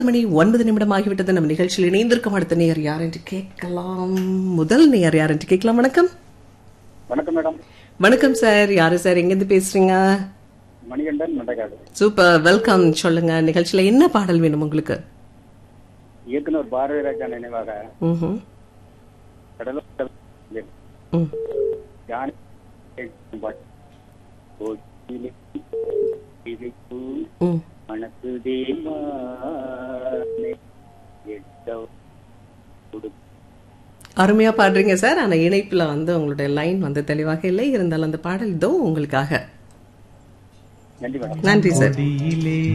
மணி ஒன்பது நிமிடம் ஆகிவிட்டது நம்ம நிகழ்ச்சியில் இணைந்திருக்கும் அடுத்த நேயர் யார் என்று கேட்கலாம் முதல் நேயர் யார் என்று கேட்கலாம் வணக்கம் வணக்கம் மேடம் வணக்கம் சார் யாரு சார் எங்கிருந்து பேசுறீங்க மணிகண்டன் மண்டக்காடு சூப்பர் வெல்கம் சொல்லுங்க நிகழ்ச்சியில என்ன பாடல் வேணும் உங்களுக்கு இயக்குனர் பாரதி ராஜா நினைவாக ம்ஹும். கடலூர் ம். யானை கேட்கும் பாட்டு. கோயிலே இறைப்பு ம். மணக்குதே மானே எட்டோ கொடுக்கும். அருமையா பாடுறீங்க சார் ஆனா இணைப்புல வந்து உங்களுடைய லைன் வந்து தெளிவாக இல்லை இருந்தாலும் அந்த பாடல் இதோ உங்களுக்காக நன்றி மேடம் நன்றி சார் கொடியிலே